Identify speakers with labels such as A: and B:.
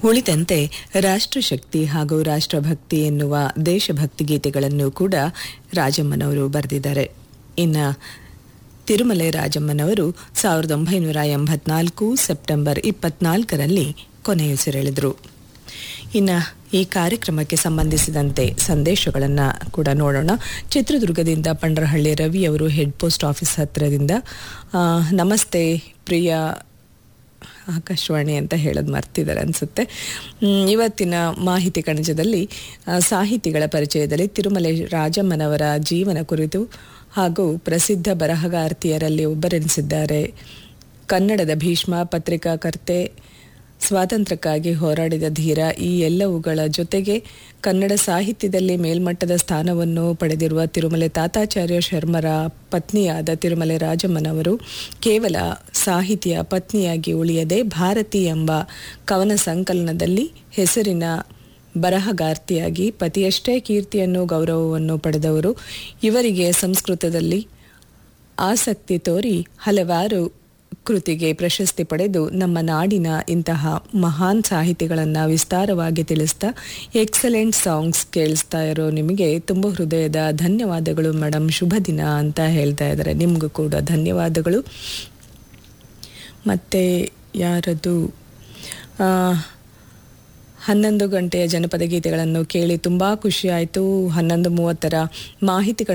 A: ಉಳಿದಂತೆ ರಾಷ್ಟ್ರಶಕ್ತಿ ಹಾಗೂ ರಾಷ್ಟ್ರಭಕ್ತಿ ಎನ್ನುವ ದೇಶಭಕ್ತಿ ಗೀತೆಗಳನ್ನು ಕೂಡ ರಾಜಮ್ಮನವರು ಬರೆದಿದ್ದಾರೆ ಇನ್ನು ತಿರುಮಲೆ ರಾಜಮ್ಮನವರು ಸಾವಿರದ ಒಂಬೈನೂರ ಎಂಬತ್ನಾಲ್ಕು ಸೆಪ್ಟೆಂಬರ್ ಇಪ್ಪತ್ನಾಲ್ಕರಲ್ಲಿ ಕೊನೆಯುಸಿರೆಳೆದರು ಇನ್ನು ಈ ಕಾರ್ಯಕ್ರಮಕ್ಕೆ ಸಂಬಂಧಿಸಿದಂತೆ ಸಂದೇಶಗಳನ್ನು ಕೂಡ ನೋಡೋಣ ಚಿತ್ರದುರ್ಗದಿಂದ ಪಂಡ್ರಹಳ್ಳಿ ರವಿ ಅವರು ಹೆಡ್ ಪೋಸ್ಟ್ ಆಫೀಸ್ ಹತ್ತಿರದಿಂದ ಆ, ನಮಸ್ತೆ ಪ್ರಿಯ ಆಕಾಶವಾಣಿ ಅಂತ ಹೇಳೋದು ಮರ್ತಿದ್ದಾರೆ ಅನಿಸುತ್ತೆ ಇವತ್ತಿನ ಮಾಹಿತಿ ಕಣಜದಲ್ಲಿ ಆ, ಸಾಹಿತಿಗಳ ಪರಿಚಯದಲ್ಲಿ ತಿರುಮಲೆ ರಾಜಮ್ಮನವರ ಜೀವನ ಕುರಿತು ಹಾಗೂ ಪ್ರಸಿದ್ಧ ಬರಹಗಾರ್ತಿಯರಲ್ಲಿ ಒಬ್ಬರೆನಿಸಿದ್ದಾರೆ ಕನ್ನಡದ ಭೀಷ್ಮ ಪತ್ರಿಕಾಕರ್ತೆ ಸ್ವಾತಂತ್ರ್ಯಕ್ಕಾಗಿ ಹೋರಾಡಿದ ಧೀರ ಈ ಎಲ್ಲವುಗಳ ಜೊತೆಗೆ ಕನ್ನಡ ಸಾಹಿತ್ಯದಲ್ಲಿ ಮೇಲ್ಮಟ್ಟದ ಸ್ಥಾನವನ್ನು ಪಡೆದಿರುವ ತಿರುಮಲೆ ತಾತಾಚಾರ್ಯ ಶರ್ಮರ ಪತ್ನಿಯಾದ ತಿರುಮಲೆ ರಾಜಮ್ಮನವರು ಕೇವಲ ಸಾಹಿತಿಯ ಪತ್ನಿಯಾಗಿ ಉಳಿಯದೆ ಭಾರತಿ ಎಂಬ ಕವನ ಸಂಕಲನದಲ್ಲಿ ಹೆಸರಿನ ಬರಹಗಾರ್ತಿಯಾಗಿ ಪತಿಯಷ್ಟೇ ಕೀರ್ತಿಯನ್ನು ಗೌರವವನ್ನು ಪಡೆದವರು ಇವರಿಗೆ ಸಂಸ್ಕೃತದಲ್ಲಿ ಆಸಕ್ತಿ ತೋರಿ ಹಲವಾರು ಕೃತಿಗೆ ಪ್ರಶಸ್ತಿ ಪಡೆದು ನಮ್ಮ ನಾಡಿನ ಇಂತಹ ಮಹಾನ್ ಸಾಹಿತಿಗಳನ್ನು ವಿಸ್ತಾರವಾಗಿ ತಿಳಿಸ್ತಾ ಎಕ್ಸಲೆಂಟ್ ಸಾಂಗ್ಸ್ ಕೇಳಿಸ್ತಾ ಇರೋ ನಿಮಗೆ ತುಂಬ ಹೃದಯದ ಧನ್ಯವಾದಗಳು ಮೇಡಮ್ ಶುಭ ದಿನ ಅಂತ ಹೇಳ್ತಾ ಇದ್ದಾರೆ ನಿಮಗೂ ಕೂಡ ಧನ್ಯವಾದಗಳು ಮತ್ತು ಯಾರದು ಆ, ಹನ್ನೊಂದು ಗಂಟೆಯ ಜನಪದ ಗೀತೆಗಳನ್ನು ಕೇಳಿ ತುಂಬ ಖುಷಿಯಾಯಿತು ಹನ್ನೊಂದು ಮೂವತ್ತರ ಮಾಹಿತಿ